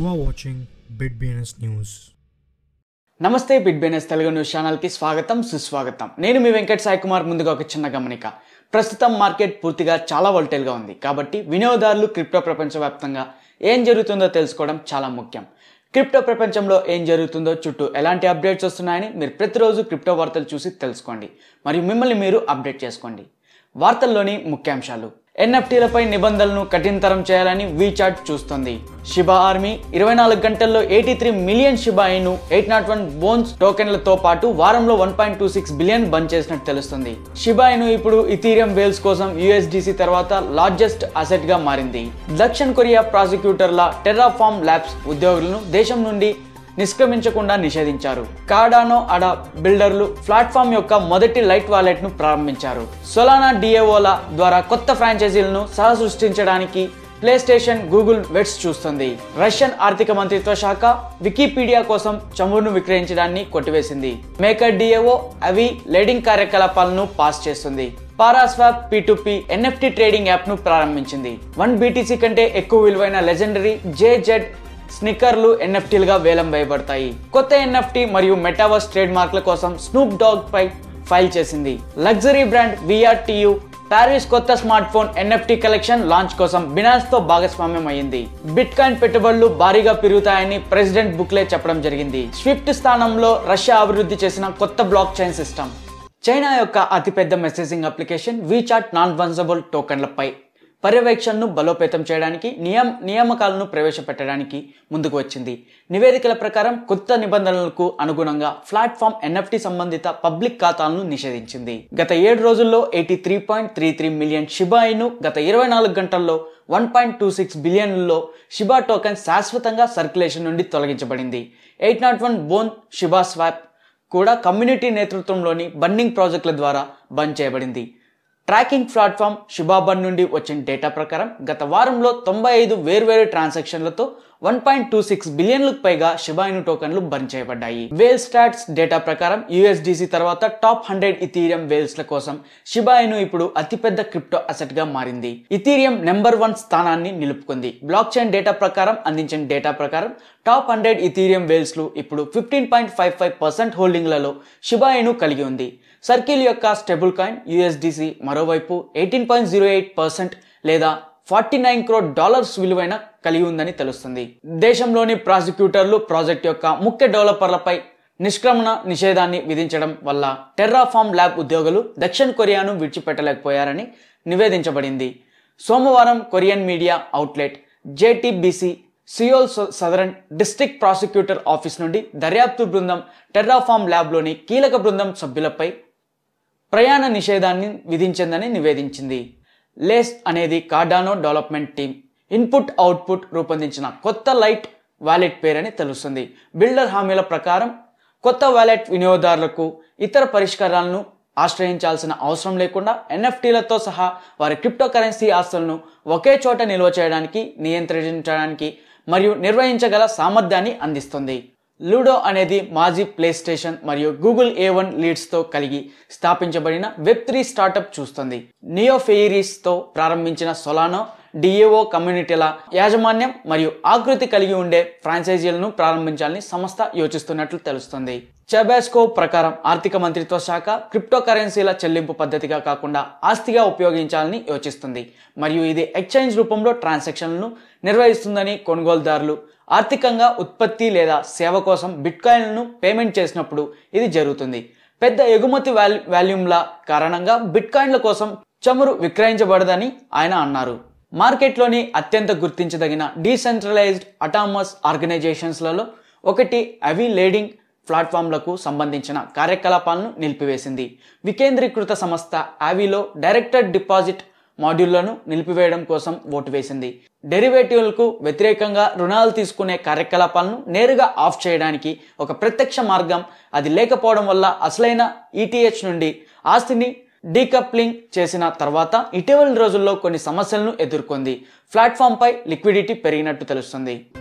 are watching BitBNS News. నమస్తే big business Telugu news ఛానల్కి స్వాగతం సుస్వాగతం నేను మీ వెంకట్ సాయి కుమార్ ముందుగా ఒక చిన్న గమనిక ప్రస్తుతం మార్కెట్ పూర్తిగా చాలా వోల్టైల్గా ఉంది కాబట్టి వినియోగదారులు క్రిప్టో ప్రపంచవ్యాప్తంగా ఏం జరుగుతుందో తెలుసుకోవడం చాలా ముఖ్యం క్రిప్టో ప్రపంచంలో ఏం జరుగుతుందో చుట్టూ ఎలాంటి అప్డేట్స్ వస్తున్నాయని మీరు ప్రతిరోజు క్రిప్టో వార్తలు చూసి తెలుసుకోండి మరియు మిమ్మల్ని మీరు అప్డేట్ చేసుకోండి వార్తల్లోని ముఖ్యాంశాలు ఎన్ఎఫ్టీలపై నిబంధనలను కఠినతరం చేయాలని వీచాట్ చూస్తోంది షిబా ఆర్మీ ఇరవై నాలుగు గంటల్లో eighty three million Shiba Inu eight nought one bones టోకెన్లతో పాటు వారంలో one point two six billion బంద్ చేసినట్టు తెలుస్తుంది షిబాయిను ఇప్పుడు ఇథీరియం వేల్స్ కోసం యుఎస్డిసి తర్వాత లార్జెస్ట్ అసెట్ గా మారింది దక్షిణ కొరియా ప్రాసిక్యూటర్ల టెర్రాఫార్మ్ ల్యాబ్స్ ఉద్యోగులను దేశం నుండి నిష్క్రమించకుండా నిషేధించారు కార్డానో అడ బిల్డర్లు ప్లాట్ఫామ్ యొక్క మొదటి లైట్ వాలెట్ ను ప్రారంభించారు సొలానా డిఏఓల ద్వారా కొత్త ఫ్రాంచైజీలను సహ సృష్టించడానికి ప్లే స్టేషన్ గూగుల్ వెట్స్ చూస్తుంది రష్యన్ ఆర్థిక మంత్రిత్వ శాఖ వికీపీడియా కోసం చమురును విక్రయించడాన్ని కొట్టివేసింది మేకర్ డిఏఓ అవి లేడింగ్ కార్యకలాపాలను పాస్ చేస్తుంది ParaSwap P NFT trading app ను ప్రారంభించింది వన్ బీటీసీ కంటే ఎక్కువ విలువైన లెజెండరీ జేజెడ్ స్నిక్కర్లు ఎన్ఎఫ్టీలుగా వేలం వేయబడతాయి కొత్త ఎన్ఎఫ్టీ మరియు మెటావర్స్ ట్రేడ్ మార్క్ల కోసం స్నూప్ డాగ్ పై ఫైల్ చేసింది లగ్జరీ బ్రాండ్ విఆర్టీయు పారిస్ కొత్త smart phone NFT collection launch కోసం బినాన్స్ తో భాగస్వామ్యం అయింది బిట్ కాయిన్ పెట్టుబడులు భారీగా పెరుగుతాయని ప్రెసిడెంట్ బుక్లే చెప్పడం జరిగింది స్విఫ్ట్ స్థానంలో రష్యా అభివృద్ధి చేసిన కొత్త బ్లాక్ చైన్ సిస్టమ్ చైనా యొక్క అతిపెద్ద మెసేజింగ్ అప్లికేషన్ వీచాట్ నాన్ వన్సబుల్ టోకన్లపై పర్యవేక్షణను బలోపేతం చేయడానికి నియమ నియామకాలను ప్రవేశపెట్టడానికి ముందుకు వచ్చింది నివేదికల ప్రకారం కొత్త నిబంధనలకు అనుగుణంగా ప్లాట్ఫామ్ ఎన్ఎఫ్టీ సంబంధిత పబ్లిక్ ఖాతాలను నిషేధించింది గత ఏడు రోజుల్లో eighty three point three three million Shiba Inu గత ఇరవై నాలుగు గంటల్లో వన్ పాయింట్ టూ సిక్స్ బిలియన్లలో షిబా టోకెన్ శాశ్వతంగా సర్క్యులేషన్ నుండి తొలగించబడింది eight nought one bone ShibaSwap కూడా కమ్యూనిటీ నేతృత్వంలోని బన్నింగ్ ప్రాజెక్టుల ద్వారా బంద్ చేయబడింది ట్రాకింగ్ ప్లాట్ఫామ్ శుభాబన్ నుండి వచ్చిన డేటా ప్రకారం గత వారంలో తొంభై ఐదు వేర్వేరు ట్రాన్సాక్షన్లతో వన్ పాయింట్ టూ సిక్స్ బిలియన్లకు పైగా శిబాయిను టోకన్లు బర్న్ చేయబడ్డాయి వేల్ స్టాట్స్ డేటా ప్రకారం యుఎస్డిసి తర్వాత టాప్ హండ్రెడ్ ఇథీరియం వేల్స్ల కోసం శిబాయిను ఇప్పుడు అతిపెద్ద క్రిప్టో అసెట్ గా మారింది ఇథీరియం నెంబర్ వన్ స్థానాన్ని నిలుపుకుంది బ్లాక్ చైన్ డేటా ప్రకారం అందించిన డేటా ప్రకారం టాప్ హండ్రెడ్ ఇథీరియం వేల్స్లు ఇప్పుడు fifteen point five five percent హోల్డింగ్లలో శిబాయిను కలిగి ఉంది సర్కిల్ యొక్క స్టెబుల్ కాయిన్ యుఎస్డిసి మరోవైపు eighteen point zero eight percent లేదా ఫార్టీ నైన్ క్రోడ్ డాలర్స్ విలువైన కలిగి ఉందని తెలుస్తుంది దేశంలోని ప్రాసిక్యూటర్లు ప్రాజెక్ట్ యొక్క ముఖ్య డెవలపర్లపై నిష్క్రమణ నిషేధాన్ని విధించడం వల్ల టెర్రాఫామ్ ల్యాబ్ ఉద్యోగులు దక్షిణ కొరియాను విడిచిపెట్టలేకపోయారని నివేదించబడింది సోమవారం Korean media outlet JTBC Seoul southern district prosecutor office నుండి దర్యాప్తు బృందం టెర్రాఫామ్ ల్యాబ్లోని కీలక బృందం సభ్యులపై ప్రయాణ నిషేధాన్ని విధించిందని నివేదించింది లేస్ అనేది Cardano development team input output రూపొందించిన కొత్త లైట్ వాలెట్ పేరని తెలుస్తుంది బిల్డర్ హామీల ప్రకారం కొత్త వాలెట్ వినియోగదారులకు ఇతర పరిష్కారాలను ఆశ్రయించాల్సిన అవసరం లేకుండా ఎన్ఎఫ్టీలతో సహా వారి క్రిప్టో కరెన్సీ ఆస్తులను ఒకే చోట నిల్వ చేయడానికి నియంత్రించడానికి మరియు నిర్వహించగల సామర్థ్యాన్ని అందిస్తుంది లూడో అనేది మాజీ ప్లే స్టేషన్ మరియు గూగుల్ ఏ వన్ లీడ్స్తో కలిగి స్థాపించబడిన వెబ్ త్రీ స్టార్టప్ చూస్తుంది నియోఫెయిరీస్తో ప్రారంభించిన సొలానో డిఏఓ కమ్యూనిటీల యాజమాన్యం మరియు ఆకృతి కలిగి ఉండే ఫ్రాంచైజీలను ప్రారంభించాలని సంస్థ యోచిస్తున్నట్లు తెలుస్తుంది చెబాస్కో ప్రకారం ఆర్థిక మంత్రిత్వ శాఖ క్రిప్టో కరెన్సీల చెల్లింపు పద్ధతిగా కాకుండా ఆస్తిగా ఉపయోగించాలని యోచిస్తుంది మరియు ఇది ఎక్స్చేంజ్ రూపంలో ట్రాన్సాక్షన్లను నిర్వహిస్తుందని కొనుగోలుదారులు ఆర్థికంగా ఉత్పత్తి లేదా సేవ కోసం బిట్కాయిన్లను పేమెంట్ చేసినప్పుడు ఇది జరుగుతుంది పెద్ద ఎగుమతి వాల్యూ వాల్యూమ్ల కారణంగా బిట్కాయిన్ల కోసం చమురు విక్రయించబడదని ఆయన అన్నారు మార్కెట్లోని అత్యంత గుర్తించదగిన డీసెంట్రలైజ్డ్ అటామస్ ఆర్గనైజేషన్స్లలో ఒకటి అవి లేడింగ్ ప్లాట్ఫామ్లకు సంబంధించిన కార్యకలాపాలను నిలిపివేసింది వికేంద్రీకృత సంస్థ ఆవిలో డైరెక్టర్ డిపాజిట్ మాడ్యూళ్లను నిలిపివేయడం కోసం ఓటు వేసింది డెరివేటివ్లకు వ్యతిరేకంగా రుణాలు తీసుకునే కార్యకలాపాలను నేరుగా ఆఫ్ చేయడానికి ఒక ప్రత్యక్ష మార్గం అది లేకపోవడం వల్ల అసలైన ఈటీహెచ్ నుండి ఆస్తిని డీకప్లింగ్ చేసిన తర్వాత ఇటీవలి రోజుల్లో కొన్ని సమస్యలను ఎదుర్కొంది ప్లాట్ఫామ్పై లిక్విడిటీ పెరిగినట్టు తెలుస్తుంది